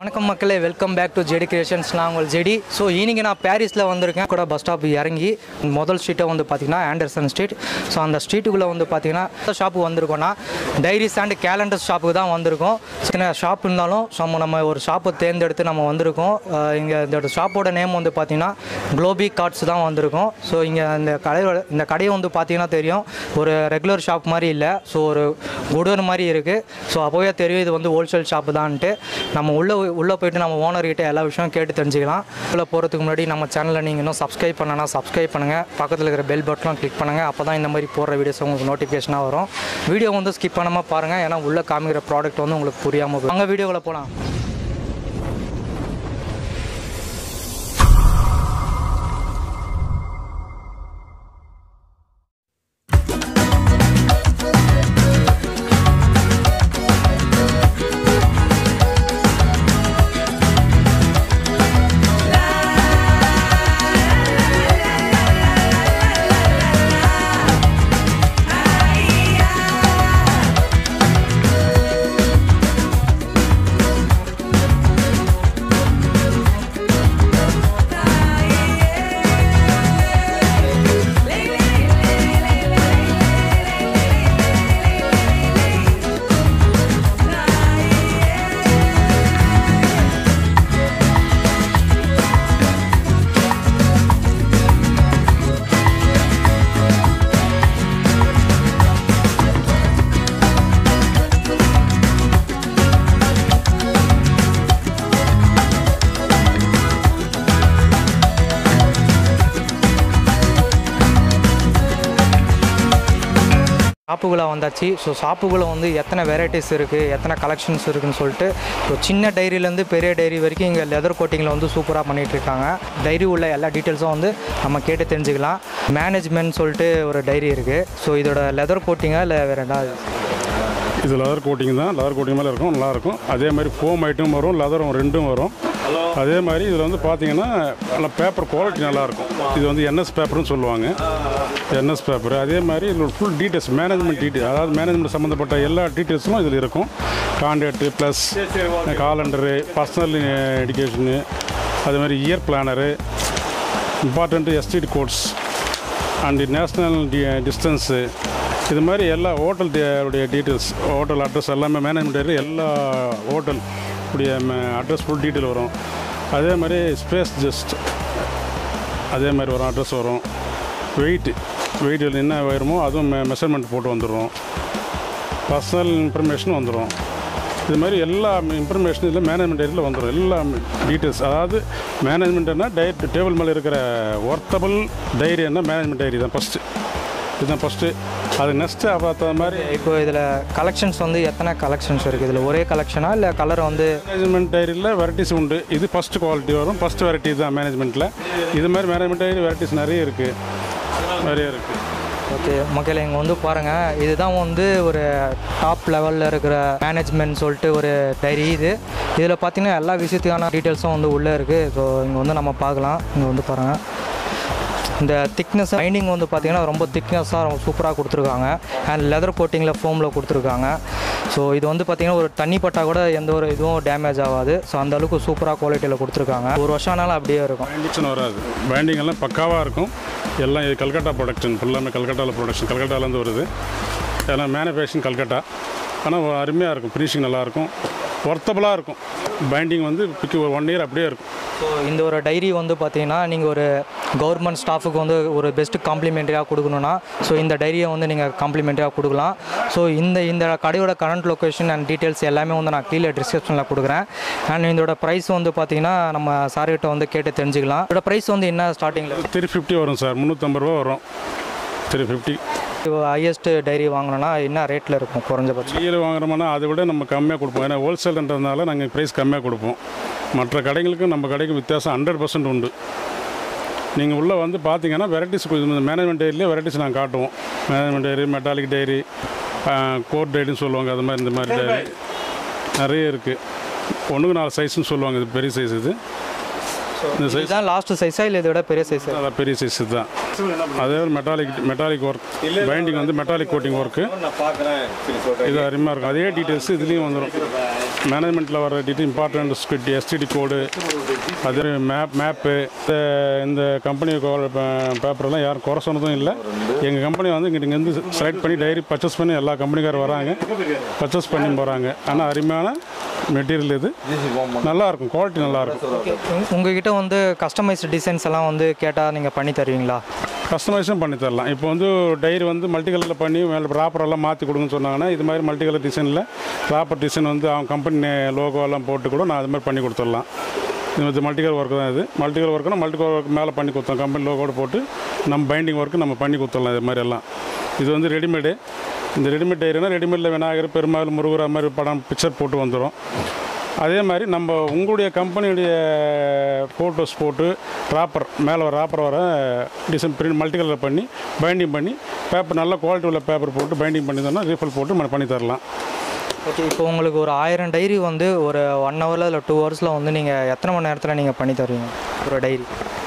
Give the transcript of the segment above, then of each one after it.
வணக்கம் மக்களே welcome back to JD creations நான் உங்கள் ஜெடி ஸோ இன்னைக்கு நான் பாரிஸில் வந்திருக்கேன் கூட பஸ் ஸ்டாப் இறங்கி முதல் ஸ்ட்ரீட்டை வந்து பார்த்தீங்கன்னா ஆண்டர்சன் ஸ்ட்ரீட் ஸோ அந்த ஸ்ட்ரீட்டுக்குள்ளே வந்து பார்த்தீங்கன்னா ஷாப்புக்கு வந்திருக்கோம்னா டைரிஸ் அண்ட் கேலண்டர் ஷாப்புக்கு தான் வந்திருக்கோம் சின்ன ஷாப் இருந்தாலும் நம்ம நம்ம ஒரு ஷாப்பை தேர்ந்தெடுத்து நம்ம வந்திருக்கோம் இங்கே இந்த ஷாப்போட நேம் வந்து பார்த்தீங்கன்னா குளோபி கார்ட்ஸ் தான் வந்திருக்கோம் ஸோ இங்கே இந்த கடையோட இந்த கடையை வந்து பார்த்தீங்கன்னா தெரியும் ஒரு ரெகுலர் ஷாப் மாதிரி இல்லை ஸோ ஒரு குடோன் மாதிரி இருக்குது ஸோ அப்போவே தெரியும் இது வந்து ஹோல்சேல் ஷாப்பு தான்ட்டு நம்ம உள்ளே உள்ளே போயிட்டு நம்ம ஓனர்கிட்ட எல்லா விஷயம் கேட்டு தெரிஞ்சுக்கலாம் உள்ளே போகிறதுக்கு முன்னாடி நம்ம சேனலை நீங்கள் இன்னும் சப்ஸ்கிரைப் பண்ணனா சப்ஸ்கிரைப் பண்ணுங்கள் பக்கத்தில் இருக்கிற பெல் பட்டனும் கிளிக் பண்ணுங்கள் அப்போ தான் இந்த மாதிரி போடுற வீடியோஸ் உங்களுக்கு நோட்டிஃபிகேஷனாக வரும் வீடியோ வந்து ஸ்கிப் பண்ணாமல் பாருங்கள் ஏன்னா உள்ளே காமிக்கிற ப்ராடக்ட் வந்து உங்களுக்கு புரியாமல் போகும் அங்கே வீடியோவில் போகலாம் ஷாப்புக்குள்ளே வந்தாச்சு ஸோ ஷாப்புக்குள்ளே வந்து எத்தனை வெரைட்டிஸ் இருக்குது எத்தனை கலெக்ஷன்ஸ் இருக்குன்னு சொல்லிட்டு ஸோ சின்ன டைரியிலேருந்து பெரிய டைரி வரைக்கும் இங்கே லெதர் கோட்டிங்கில் வந்து சூப்பராக பண்ணிகிட்டு இருக்காங்க டைரி உள்ள எல்லா டீட்டெயில்ஸும் வந்து நம்ம கேட்டு தெரிஞ்சுக்கலாம் மேனேஜ்மெண்ட் சொல்லிட்டு ஒரு டைரி இருக்குது ஸோ இதோட லெதர் கோட்டிங்கா இல்லை வேறு ஏதாவது இது லெதர் கோட்டிங் தான் லெதர் கோட்டிங் மேலே இருக்கும் நல்லாயிருக்கும் அதே மாதிரி ஃபோம் ஐட்டும் வரும் லெதரும் ரெண்டும் வரும் அதே மாதிரி இதில் வந்து பார்த்தீங்கன்னா நல்ல பேப்பர் குவாலிட்டி நல்லாயிருக்கும் இது வந்து என்எஸ் பேப்பர்னு சொல்லுவாங்க என்எஸ் பேப்பர் அதே மாதிரி இதில் ஃபுல் டீட்டெயில்ஸ் மேனேஜ்மெண்ட் டீட்டெயில் அதாவது மேனேஜ்மெண்ட் சம்மந்தப்பட்ட எல்லா டீட்டெயில்ஸும் இதில் இருக்கும் contact plus calendar personal education அதே மாதிரி year planner important STD codes and national டி டிஸ்டன்ஸு இது மாதிரி எல்லா ஹோட்டல் உடைய டீட்டெயில்ஸ் ஹோட்டல் அட்ரஸ் எல்லாமே மேனேஜ்மெண்ட் எல்லா ஹோட்டல் உடைய அட்ரஸ் ஃபுல் டீட்டெயில் வரும் அதே மாதிரி ஸ்பேஸ் ஜஸ்ட் அதே மாதிரி வரும் அட்ரஸ் வரும் வெயிட் வெயிட் என்ன வருமோ அதுவும் மெ மெஷர்மெண்ட் போட்டு வந்துடும் பர்சனல் இன்ஃபர்மேஷன் வந்துடும் இது மாதிரி எல்லா இன்ஃபர்மேஷனும் இதில் மேனேஜ்மெண்ட் ஏரியில் வந்துடும் எல்லா டீட்டெயில்ஸ் அதாவது மேனேஜ்மெண்ட்னா டைரி டேபிள் மேலே இருக்கிற ஒர்த்தபிள் டைரின்னா மேனேஜ்மெண்ட் டைரி தான் ஃபஸ்ட்டு இதுதான் ஃபஸ்ட்டு அது நெக்ஸ்ட்டு பார்த்த மாதிரி இப்போ இதில் கலெக்ஷன்ஸ் வந்து எத்தனை கலெக்ஷன்ஸ் இருக்குது இதில் ஒரே கலெக்ஷனா இல்லை கலர் வந்து மேனேஜ்மெண்ட் டைரியில் வெரைட்டிஸ் உண்டு இது ஃபஸ்ட்டு குவாலிட்டி வரும் ஃபஸ்ட்டு வெரைட்டி தான் மேனேஜ்மெண்ட்டில் இது மாதிரி மேனேஜ்மெண்ட் டைரி வெரைட்டிஸ் நிறைய இருக்குது நிறைய இருக்குது ஓகே மக்கள் இங்கே வந்து பாருங்கள் இதுதான் வந்து ஒரு டாப் லெவலில் இருக்கிற மேனேஜ்மெண்ட் சொல்லிட்டு ஒரு டைரி இது இதில் பார்த்தீங்கன்னா எல்லா விஷயத்துக்கான டீட்டெயில்ஸும் வந்து உள்ளே இருக்குது ஸோ இங்கே வந்து நம்ம பார்க்கலாம் இங்கே வந்து பாருங்கள் இந்த திக்னஸ் பைண்டிங் வந்து பார்த்தீங்கன்னா ரொம்ப திக்னஸாக ரொம்ப சூப்பராக கொடுத்துருக்காங்க அண்ட் லெதர் கோட்டிங்கில் ஃபோமில் கொடுத்துருக்காங்க ஸோ இது வந்து பார்த்தீங்கன்னா ஒரு தண்ணி பட்டா கூட எந்த ஒரு இதுவும் டேமேஜ் ஆகாது ஸோ அந்த அளவுக்கு சூப்பராக குவாலிட்டியில் கொடுத்துருக்காங்க ஒரு வருஷம் ஆனாலும் அப்படியே இருக்கும் பைண்டிங்ஸ் வராது பைண்டிங் எல்லாம் பக்காவாக இருக்கும் எல்லாம் இது கல்கட்டா ப்ரொடக்ஷன் ஃபுல்லாமே கல்கட்டாவில் ப்ரொடக்ஷன் கல்கட்டாலேருந்து வருது எல்லாம் மேனுஃபேக்சரிங் கல்கட்டா ஆனால் அருமையாக இருக்கும் ஃபினிஷிங் நல்லாயிருக்கும் ஒர்த்தபுளாக இருக்கும் பைண்டிங் வந்து பிக்கு ஒரு ஒன் இயர் அப்படியே இருக்கும் ஸோ இந்த ஒரு டைரி வந்து பார்த்தீங்கன்னா நீங்கள் ஒரு கவர்மெண்ட் ஸ்டாஃபுக்கு வந்து ஒரு பெஸ்ட் காம்ப்ளிமெண்ட்ரியாக கொடுக்கணுன்னா ஸோ இந்த டைரியை வந்து நீங்கள் காம்ப்ளிமெண்ட்ரியாக கொடுக்கலாம் ஸோ இந்த இந்த கடையோட கரண்ட் லொக்கேஷன் அண்ட் டீட்டெயில்ஸ் எல்லாமே வந்து நான் கீழே டிஸ்கிரிப்ஷனில் கொடுக்குறேன் அண்ட் இதோட ப்ரைஸ் வந்து பார்த்தீங்கன்னா நம்ம சார்கிட்ட வந்து கேட்டு தெரிஞ்சுக்கலாம் இதோட ப்ரைஸ் வந்து என்ன ஸ்டார்டிங்கில் த்ரீ ஃபிஃப்டி வரும் சார் முந்நூற்றம்பது ரூபா வரும் த்ரீ ஃபிஃப்டி ஹையஸ்ட் டைரி வாங்கணும்னா என்ன ரேட்டில் இருக்கும் குறைஞ்சபட்சம் வெளியில் வாங்குறோம்னா அதை விட நம்ம கம்மியாக கொடுப்போம் ஏன்னா ஹோல்சேல்ன்றதுனால நாங்கள் ப்ரைஸ் கம்மியாக கொடுப்போம் மற்ற கடைகளுக்கும் நம்ம கடைக்கும் வித்தியாசம் ஹண்ட்ரட் பர்சன்ட் உண்டு நீங்கள் உள்ளே வந்து பார்த்தீங்கன்னா வெரைட்டிஸ் மேனேஜ்மெண்ட் டைரியிலே வெரைட்டிஸ் நாங்கள் காட்டுவோம் management diary metallic diary core டைரின்னு சொல்லுவாங்க அது மாதிரி இந்த மாதிரி டைரி நிறைய இருக்குது ஒன்றுக்கு நாலு சைஸ்னு சொல்லுவாங்க இது பெரிய சைஸ் இது இந்த சைஸ் இதுதான் லாஸ்ட் சைஸா இல்லை இதை விட பெரிய சைஸ் அதான் பெரிய சைஸ் தான் அதே மெட்டாலிக் மெட்டாலிக் ஒர்க் பைண்டிங் வந்து மெட்டாலிக் கோட்டிங் ஒர்க்கு நான் பார்க்குறேன் சரி சொல்கிறேன் இது அருமையாக இருக்கும் அதே டீட்டெயில்ஸ் இதுலேயும் வந்துடும் மேனேஜ்மெண்ட்டில் வர detail important script STD code அது மேப் மேப்பு இந்த கம்பெனி பேப்பரெல்லாம் யாரும் குறை சொன்னதும் இல்லை எங்கள் கம்பெனி வந்து இங்கிட்ட இங்கேருந்து செலக்ட் பண்ணி டைரி பர்ச்சேஸ் பண்ணி எல்லா கம்பெனிக்கார் வராங்க பர்ச்சேஸ் பண்ணி போகிறாங்க ஆனால் அருமையான மெட்டீரியல் இது நல்லா இருக்கும் குவாலிட்டி நல்லா இருக்கும் உங்க- உங்ககிட்ட வந்து கஸ்டமைஸ்டு டிசைன்ஸ் எல்லாம் வந்து கேட்டால் நீங்கள் பண்ணி தருவீங்களா கஸ்டமைஸும் பண்ணி தரலாம் இப்போ வந்து டைரி வந்து மல்டி கலரில் பண்ணி மேலே ப்ராப்பரெல்லாம் மாற்றி கொடுங்கன்னு சொன்னாங்கன்னா இது மாதிரி மல்டி கலர் டிசைனில் ப்ராப்பர் டிசைன் வந்து அவங்க கம்பெனி லோகோ எல்லாம் போட்டு கூட நான் அது மாதிரி பண்ணி கொடுத்துடலாம் இது வந்து மல்டி கலர் ஒர்க் தான் இது மல்டி கலர் ஒர்க்குனா மல்டி கலர் ஒர்க் மேலே பண்ணி கொடுத்தோம் கம்பெனி லோகோட போட்டு நம்ம பைண்டிங் ஒர்க்கு நம்ம பண்ணி கொடுத்துடலாம் இது மாதிரி எல்லாம் இது வந்து ரெடிமேடு இந்த ரெடிமேட் டைரினா ரெடிமேடில் விநாயகர் பெருமாள் முருகர் அது மாதிரி படம் பிக்சர் போட்டு வந்துடும் அதே மாதிரி நம்ம உங்களுடைய கம்பெனியுடைய ஃபோட்டோஸ் போட்டு ராப்பர் மேலே வர ராப்பர் வர டிசைன் பிரிண்ட் மல்டி கலர் பண்ணி பைண்டிங் பண்ணி பேப்பர் நல்ல குவாலிட்டி உள்ள பேப்பர் போட்டு பைண்டிங் பண்ணி தரணும் ரீஃபில் போட்டு நம்ம பண்ணி தரலாம் ஓகே இப்போ உங்களுக்கு ஒரு ஆயிரம் டைரி வந்து ஒரு ஒன் ஹவரில் இல்லை டூ ஹவர்ஸில் வந்து நீங்கள் எத்தனை மணி நேரத்தில் நீங்கள் பண்ணி தருவீங்க ஒரு டைரி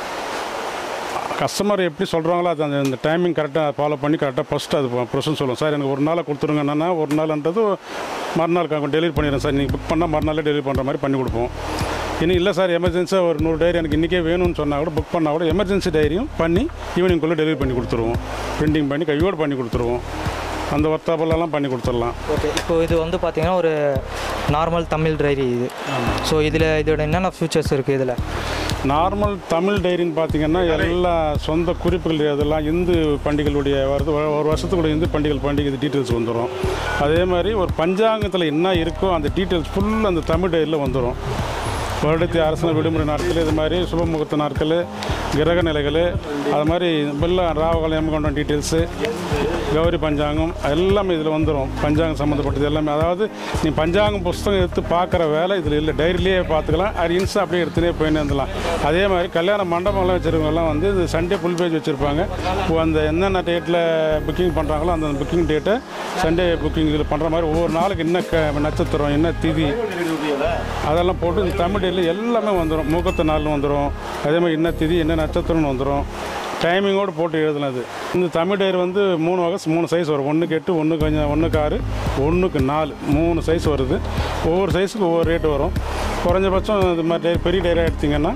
கஸ்டமர் எப்படி சொல்கிறாங்களோ அது அந்த இந்த டைமிங் கரெக்டாக ஃபாலோ பண்ணி கரெக்டாக ஃபஸ்ட்டு அது ப்ரொசஸ் சொல்லுவோம் சார் எனக்கு ஒரு நாளை கொடுத்துருங்க என்னன்னா ஒரு நாள்ன்றது மறுநாள் டெலிவரி பண்ணிடுறேன் சார் நீங்கள் புக் பண்ணால் மறுநாளே டெலிவரி பண்ணுற மாதிரி பண்ணி கொடுப்போம் இன்னும் இல்லை சார் எமர்ஜென்சியாக ஒரு நூறு டைரி எனக்கு இன்றைக்கே வேணும்னு சொன்னால் கூட புக் பண்ணால் கூட எமர்ஜென்சி டைரியும் பண்ணி ஈவினிங்குள்ளே டெலிவரி பண்ணி கொடுத்துருவோம் பிரிண்டிங் பண்ணி கையோடு பண்ணி கொடுத்துருவோம் அந்த ஒர்த்தாப்பெல்லாம் பண்ணி கொடுத்துடலாம் ஓகே இப்போ இது வந்து பார்த்தீங்கன்னா ஒரு நார்மல் தமிழ் டைரி இது ஸோ இதில் இதோட என்னென்ன ஃபியூச்சர்ஸ் இருக்குது இதில் நார்மல் தமிழ் டைரின்னு பார்த்தீங்கன்னா எல்லா சொந்த குறிப்புகள் அதெல்லாம் இந்து பண்டிகைகளுடைய வருது ஒரு ஒரு வருஷத்துக்குள்ள இந்து பண்டிகைகள் பண்டிகை டீட்டெயில்ஸ் வந்துடும் அதே மாதிரி ஒரு பஞ்சாங்கத்தில் என்ன இருக்கோ அந்த டீட்டெயில்ஸ் ஃபுல் அந்த தமிழ் டைரியில் வந்துடும் வருடத்தி அரசு விடுமுறை நாட்கள் இது மாதிரி சுபமுகூர்த்த நாட்கள் கிரக நிலைகள் அது மாதிரி எல்லாம் ராவகாலம் எம்மகண்டம் டீட்டெயில்ஸு கௌரி பஞ்சாங்கம் எல்லாமே இதில் வந்துடும் பஞ்சாங்கம் சம்மந்தப்பட்டது எல்லாமே அதாவது நீ பஞ்சாங்கம் புஸ்தகம் எடுத்து பார்க்குற வேலை இதில் இல்லை டைரிலேயே பார்த்துக்கலாம் அது இன்ஸ்டா அப்படியே எடுத்துனே போயின்னு இருந்தலாம் அதே மாதிரி கல்யாண மண்டபம்லாம் வச்சுருக்கவங்கலாம் வந்து இது சண்டே ஃபுல் பேஜ் வச்சுருப்பாங்க இப்போ அந்த என்னென்ன டேட்டில் புக்கிங் பண்ணுறாங்களோ அந்த புக்கிங் டேட்டை சண்டே புக்கிங் இதில் பண்ணுற மாதிரி ஒவ்வொரு நாளுக்கு என்ன க நட்சத்திரம் என்ன திதி அதெல்லாம் போட்டு இந்த தமிழ் டேட்டில் எல்லாமே வந்துடும் முகூர்த்த நாள் வந்துடும் அதே மாதிரி என்ன திதி என்ன நட்சத்திரம்னு வந்துடும் டைமிங்கோடு போட்டு எழுதுனது இந்த தமிழ் டயர் வந்து மூணு வகை மூணு சைஸ் வரும் ஒன்றுக்கு எட்டு ஒன்று கொஞ்சம் ஒன்றுக்கு ஆறு ஒன்றுக்கு நாலு மூணு சைஸ் வருது ஒவ்வொரு சைஸுக்கு ஒவ்வொரு ரேட்டு வரும் குறைஞ்சபட்சம் இது மாதிரி டயர் பெரிய டயராக எடுத்திங்கன்னா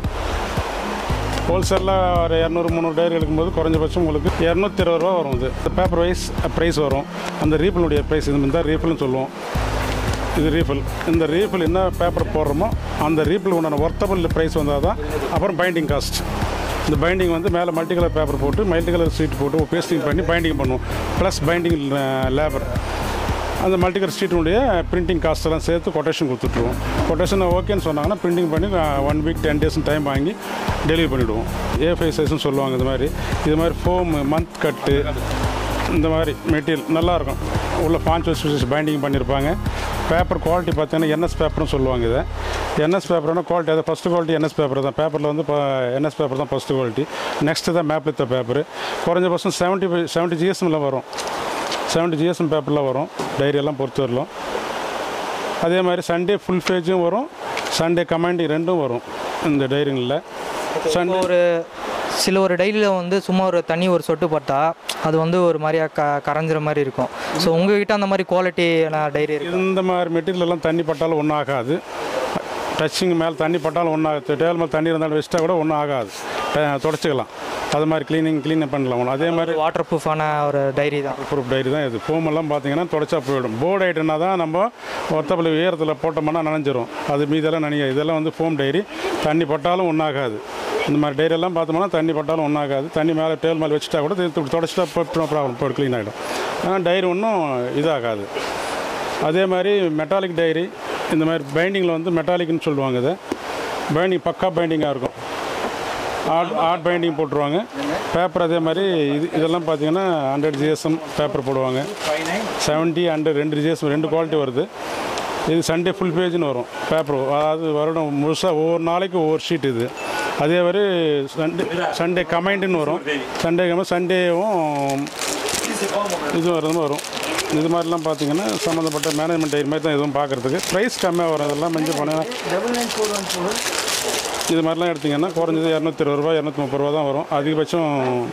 ஹோல்சேலில் ஒரு இரநூறு முந்நூறு டயர் எடுக்கும்போது குறைஞ்சபட்சம் உங்களுக்கு இரநூத்தி இருபது ரூபா வரும் இது பேப்பர் வைஸ் ப்ரைஸ் வரும் அந்த ரீஃபிலுடைய ப்ரைஸ் இது இந்த ரீஃபில்னு சொல்லுவோம் இது ரீஃபில் இந்த ரீஃபில் என்ன பேப்பர் போடுறோமோ அந்த ரீஃபில் உண்டான ஒர்த்தபிள் ப்ரைஸ் வந்தால் தான் அப்புறம் பைண்டிங் காஸ்ட் இந்த பைண்டிங் வந்து மேலே மல்டி கலர் பேப்பர் போட்டு மல்டி கலர் சீட் போட்டு பேஸ்டிங் பண்ணி பைண்டிங் பண்ணுவோம் ப்ளஸ் பைண்டிங் லேபர் அந்த மல்டி கலர் ஸ்ட்ரீட்டுடைய பிரிண்டிங் காஸ்ட் எல்லாம் சேர்த்து கொட்டேஷன் கொடுத்துட்ருவோம் கொட்டேஷன் ஓகேன்னு சொன்னாங்கன்னா பிரிண்டிங் பண்ணி one week ten days time வாங்கி டெலிவரி பண்ணிவிடுவோம் ஏ ஃபைவ் சைஸ்னு சொல்லுவாங்க இது மாதிரி இது மாதிரி ஃபோம் மந்த் கட்டு இந்த மாதிரி மெட்டீரியல் நல்லாயிருக்கும் உள்ள பாஞ்ச் வச்சு பைண்டிங் பண்ணியிருப்பாங்க பேப்பர் குவாலிட்டி பார்த்தீங்கன்னா என்எஸ் பேப்பர்னு சொல்லுவாங்க இதை என்எஸ் பேப்பர்னா குவாலிட்டி அது ஃபஸ்ட்டு குவாலிட்டி என்எஸ் பேப்பர் தான் பேப்பரில் வந்து இப்போ என்எஸ் பேப்பர் தான் ஃபஸ்ட்டு குவாலிட்டி நெக்ஸ்ட்டு தான் மேப்லித்த பேப்பர் குறைஞ்சபட்சம் செவன்ட்டி ஃபைவ் செவன்ட்டி ஜிஎஸ்எம்மில் வரும் செவன்ட்டி ஜிஎஸ்எம் பேப்பரில் வரும் டைரி எல்லாம் பொறுத்து வரலாம் அதே மாதிரி சண்டே ஃபுல் பேஜும் வரும் சண்டே கமாண்டிங் ரெண்டும் வரும் இந்த டைரிங்களில் இப்போ ஒரு சில ஒரு டைரியில் வந்து சும்மா ஒரு தண்ணி ஒரு சொட்டு பட்டா அது வந்து ஒரு மாதிரியா க கரைஞ்சிற மாதிரி இருக்கும் ஸோ உங்ககிட்ட அந்த மாதிரி குவாலிட்டியான டைரி இருக்கு இந்த மாதிரி மெட்டீரியல் எல்லாம் தண்ணி பட்டாலும் ஒன்றும் ஆகாது டச்சிங் மேலே தண்ணி பட்டாலும் ஒன்றும் ஆகாது டேபிள் மேலே தண்ணி இருந்தாலும் வச்சிட்டா கூட ஒன்றும் ஆகாது ட- தொடச்சிக்கலாம் அது மாதிரி க்ளீனிங் க்ளீன் பண்ணலாம் ஒன்றும் அதே மாதிரி வாட்டர் ப்ரூஃபான ஒரு டைரி தான் ப்ரூஃப் டைரி தான் இது ஃபோமெல்லாம் பார்த்தீங்கன்னா தொடச்சா போயிடும் போர்டு ஐட்டம்னா தான் நம்ம ஒத்தப்பள்ளி உயரத்தில் போட்டோம்னா நனைஞ்சிரும் அது மீதெல்லாம் நனையாது இதெல்லாம் வந்து ஃபோம் டைரி தண்ணி பட்டாலும் ஒன்றாகாது இந்த மாதிரி டைரி எல்லாம் பார்த்தோம்னா தண்ணி பட்டாலும் ஒன்றாகாது தண்ணி மேலே டேபிள் மேலே வச்சுட்டா கூட திருப்பி தொடச்சிட்டா ப்ராப்ளம் போய்ட்டு க்ளீன் ஆகிடும் ஆனால் டைரி ஒன்றும் இதாகாது அதே மாதிரி மெட்டாலிக் டைரி இந்த மாதிரி பைண்டிங்கில் வந்து மெட்டாலிக்னு சொல்லுவாங்க இதை பைண்டிங் பக்கா பைண்டிங்காக இருக்கும் ஆர்ட் ஆர்ட் பைண்டிங் போட்டுருவாங்க பேப்பர் அதே மாதிரி இது இதெல்லாம் பார்த்தீங்கன்னா ஹண்ட்ரட் ஜிஎஸ்எம் பேப்பர் போடுவாங்க செவன்ட்டி ஹண்ட்ரட் ரெண்டு ஜிஎஸ்எம் ரெண்டு குவாலிட்டி வருது இது சண்டே ஃபுல் பேஜ்னு வரும் பேப்பர் அதாவது வருடம் முழுசாக ஒவ்வொரு நாளைக்கு ஒவ்வொரு ஷீட் இது அதே மாதிரி சண்டே சண்டே கமைண்டுன்னு வரும் சண்டே கமெண்ட் சண்டேவும் இது வரதும் வரும் இது மாதிரிலாம் பார்த்தீங்கன்னா சம்மந்தப்பட்ட மேனேஜ்மெண்ட் இது மாதிரி தான் எதுவும் பார்க்குறதுக்கு ப்ரைஸ் கம்மியாக வரும் அதெல்லாம் மஞ்சள் போனால் இது மாதிரிலாம் எடுத்திங்கன்னா குறைஞ்சது இரநூத்தி இருபது ரூபா இரநூத்தி முப்பது ரூபா தான் வரும் அதிகபட்சம்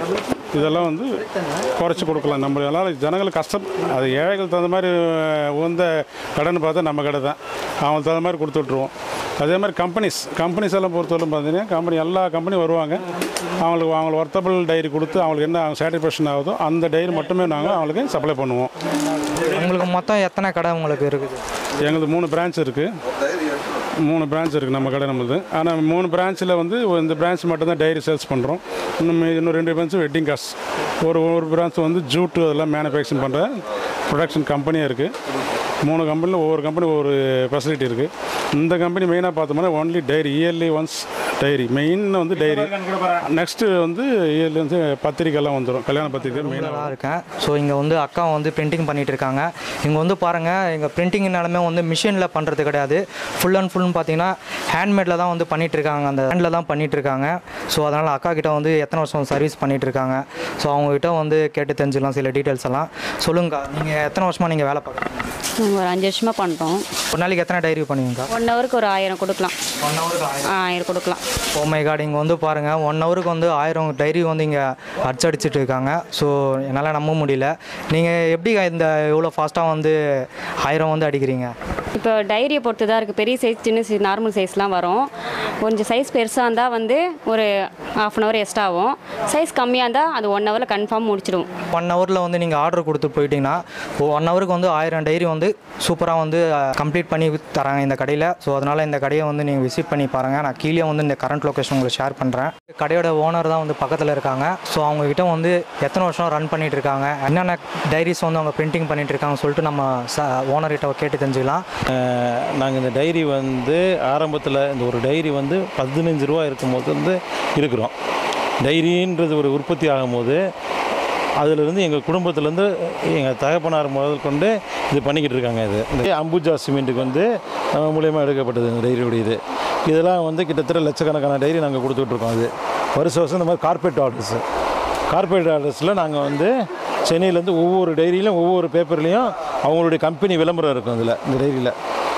இதெல்லாம் வந்து குறைச்சி கொடுக்கலாம் நம்மளால ஜனங்களுக்கு கஷ்டம் அது ஏழைகள் தகுந்த மாதிரி அஹ், உகந்த கடைன்னு பார்த்தா நம்ம கடை தான் அவங்களுக்கு தகுந்த மாதிரி கொடுத்து விட்ருவோம் அதே மாதிரி கம்பெனிஸ் கம்பெனிஸ் எல்லாம் பொறுத்தவரைக்கும் பார்த்தீங்கன்னா கம்பெனி எல்லா கம்பெனியும் வருவாங்க அவங்களுக்கு அவங்களுக்கு ஒர்த்தபிள் டைரி கொடுத்து அவங்களுக்கு என்ன சாட்டிஸ்ஃபேக்ஷன் ஆகுதோ அந்த டைரி மட்டுமே நாங்கள் அவங்களுக்கு சப்ளை பண்ணுவோம் உங்களுக்கு மொத்தம் எத்தனை கடை உங்களுக்கு இருக்குது எங்களுக்கு மூணு பிரான்ச் இருக்குது மூணு பிரான்ச் இருக்குது நம்ம கடை நம்மளுது ஆனால் மூணு பிரான்ச்சில் வந்து இந்த பிரான்ச் மட்டும்தான் டைரி சேல்ஸ் பண்ணுறோம் இன்னும் மீ- இன்னும் ரெண்டு பிரான்ச் வெட்டிங் காஸ் ஒரு ஒரு பிரான்ச் வந்து ஜூட்டு அதெல்லாம் மேனுஃபேக்சரிங் பண்ணுற ப்ரொடக்ஷன் கம்பெனியாக இருக்குது மூணு கம்பெனியில் ஒவ்வொரு கம்பெனி ஒவ்வொரு ஃபெசிலிட்டி இருக்குது இந்த கம்பெனி மெயினாக பார்த்தோம்னா only diary yearly once diary main வந்து டைரி நெக்ஸ்ட்டு வந்து இயர்லி வந்து பத்திரிக்கைலாம் வந்துடும் கல்யாண பத்திரிக்கை மெயினாக தான் இருக்கேன் ஸோ இங்கே வந்து அக்கா வந்து பிரிண்டிங் பண்ணிட்டு இருக்காங்க இங்கே வந்து பாருங்கள் எங்கள் பிரிண்டிங் நிலமே வந்து மிஷினில் பண்ணுறது கிடையாது ஃபுல் அண்ட் ஃபுல்னு பார்த்தீங்கன்னா ஹேண்ட்மேடில் தான் வந்து பண்ணிட்டு இருக்காங்க அந்த ஹேண்டில் தான் பண்ணிட்டு இருக்காங்க ஸோ அதனால் அக்கா கிட்ட வந்து எத்தனை வருஷம் சர்வீஸ் பண்ணிட்டு இருக்காங்க ஸோ அவங்ககிட்ட வந்து கேட்டு தெரிஞ்சுக்கலாம் சில டீட்டெயில்ஸ் எல்லாம் சொல்லுங்கக்கா நீங்கள் எத்தனை வருஷமாக நீங்கள் வேலை பார்க்குறீங்க நாங்கள் ஒரு அஞ்சு வருஷமாக பண்ணுறோம் ஒரு நாளைக்கு எத்தனை டைரி பண்ணுவீங்கக்கா ஒன் ஹவருக்கு ஒரு ஆயிரம் கொடுக்கலாம் ஒன் ஹவருக்கு ஆயிரம் ஆயிரம் கொடுக்கலாம் ஓ மை காட் இங்கே வந்து பாருங்கள் ஒன் ஹவருக்கு வந்து ஆயிரம் டைரி வந்து இங்கே அடிச்சடிச்சிட்டு இருக்காங்க ஸோ என்னால் நம்ப முடியல நீங்கள் எப்படி இந்த இவ்வளோ ஃபாஸ்ட்டாக வந்து ஆயிரம் வந்து அடிக்கிறீங்க இப்போ டைரியை பொறுத்து தான் இருக்குது பெரிய சைஸ் சின்ன சைஸ் நார்மல் சைஸ்லாம் வரும் கொஞ்சம் சைஸ் பெருசாக இருந்தால் வந்து ஒரு ஹாஃப் அன் ஹவர் எக்ஸ்ட்ரா ஆகும் சைஸ் கம்மியாக இருந்தால் அது ஒன் ஹவரில் கன்ஃபார்ம் முடிச்சிடுவோம் ஒன் ஹவரில் வந்து நீங்கள் ஆர்டர் கொடுத்து போயிட்டீங்கன்னா ஒன் ஹவருக்கு வந்து ஆயிரம் டைரி வந்து சூப்பராக வந்து கம்ப்ளீட் பண்ணி தராங்க இந்த கடையில் ஸோ அதனால் இந்த கடையை வந்து நீங்கள் விசிட் பண்ணி பாருங்கள் நான் கீழே வந்து இந்த கரண்ட் லொக்கேஷன் உங்களுக்கு ஷேர் பண்ணுறேன் கடையோட ஓனர் தான் வந்து பக்கத்தில் இருக்காங்க ஸோ அவங்கக்கிட்ட வந்து எத்தனை வருஷம் ரன் பண்ணிட்டு இருக்காங்க என்னென்ன டைரிஸ் வந்து அவங்க பிரிண்டிங் பண்ணிட்டு இருக்காங்கன்னு சொல்லிட்டு நம்ம ச ஓனர்கிட்ட கேட்டு தெரிஞ்சுக்கலாம் நாங்கள் இந்த டைரி வந்து ஆரம்பத்தில் இந்த ஒரு டைரி வந்து பதினஞ்சு ரூபா இருக்கும்போது வந்து இருக்கிறோம் டைரின்றது ஒரு உற்பத்தி ஆகும்போது அதிலிருந்து எங்கள் குடும்பத்துலேருந்து எங்கள் தகப்பனார் முதல் கொண்டு இது பண்ணிக்கிட்டு இருக்காங்க இது இந்த அம்புஜா சிமெண்ட்டுக்கு வந்து நம்ம மூலியமாக எடுக்கப்பட்டது இந்த டைரியோட இது இதெல்லாம் வந்து கிட்டத்தட்ட லட்சக்கணக்கான டைரி நாங்கள் கொடுத்துட்ருக்கோம் அது வருஷம் வருஷம் இந்த மாதிரி கார்பரேட் ஆர்டர்ஸு கார்பரேட் ஆர்டர்ஸில் நாங்கள் வந்து சென்னையிலேருந்து ஒவ்வொரு டைரியிலும் ஒவ்வொரு பேப்பர்லேயும் அவங்களுடைய கம்பெனி விளம்பரம் இருக்கும் இதில் இந்த டைரியில்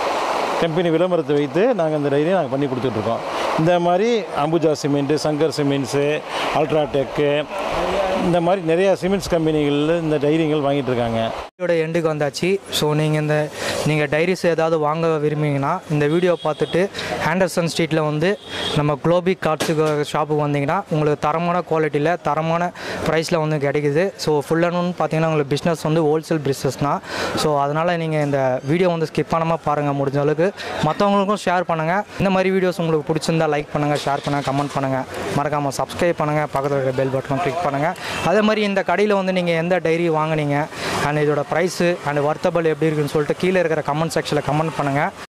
கம்பெனி விளம்பரத்தை வைத்து நாங்கள் இந்த டைரியை நாங்கள் பண்ணி கொடுத்துட்ருக்கோம் இந்த மாதிரி Ambuja cement Shankar cements UltraTech இந்த மாதிரி நிறையா சிமெண்ட்ஸ் கம்பெனிகளில் இந்த டைரிங்கள் வாங்கிட்டு இருக்காங்க வீடியோட எண்டுக்கு வந்தாச்சு ஸோ நீங்கள் இந்த நீங்கள் டைரிஸ் ஏதாவது வாங்க விரும்புனீங்கன்னா இந்த வீடியோ பார்த்துட்டு ஹேண்டர்சன் ஸ்ட்ரீட்டில் வந்து நம்ம குளோபி கார்ட்ஸுக்கு ஷாப்புக்கு வந்தீங்கன்னா உங்களுக்கு தரமான குவாலிட்டியில் தரமான ப்ரைஸில் வந்து கிடைக்குது ஸோ ஃபுல் அண்ட் ஒன் பார்த்தீங்கன்னா உங்களுக்கு பிஸ்னஸ் வந்து ஹோல்சேல் பிஸ்னஸ் தான் ஸோ அதனால் நீங்கள் இந்த வீடியோ வந்து ஸ்கிப் பண்ணாமல் பாருங்கள் முடிஞ்ச அளவுக்கு மற்றவங்களுக்கும் ஷேர் பண்ணுங்கள் இந்த மாதிரி வீடியோஸ் உங்களுக்கு பிடிச்சிருந்தா லைக் பண்ணுங்கள் ஷேர் பண்ணுங்கள் கமெண்ட் பண்ணுங்கள் மறக்காமல் சப்ஸ்கிரைப் பண்ணுங்கள் பக்கத்தில் இருக்கிற பெல் பட்டனை கிளிக் பண்ணுங்கள் அதே மாதிரி இந்த கடையில் வந்து நீங்கள் எந்த டைரி வாங்குனீங்க அண்ட் இதோட ப்ரைஸு அண்ட் வர்த்தபிள் எப்படி இருக்குன்னு சொல்லிட்டு கீழே இருக்கிற கமெண்ட் செக்ஷனில் கமெண்ட் பண்ணுங்கள்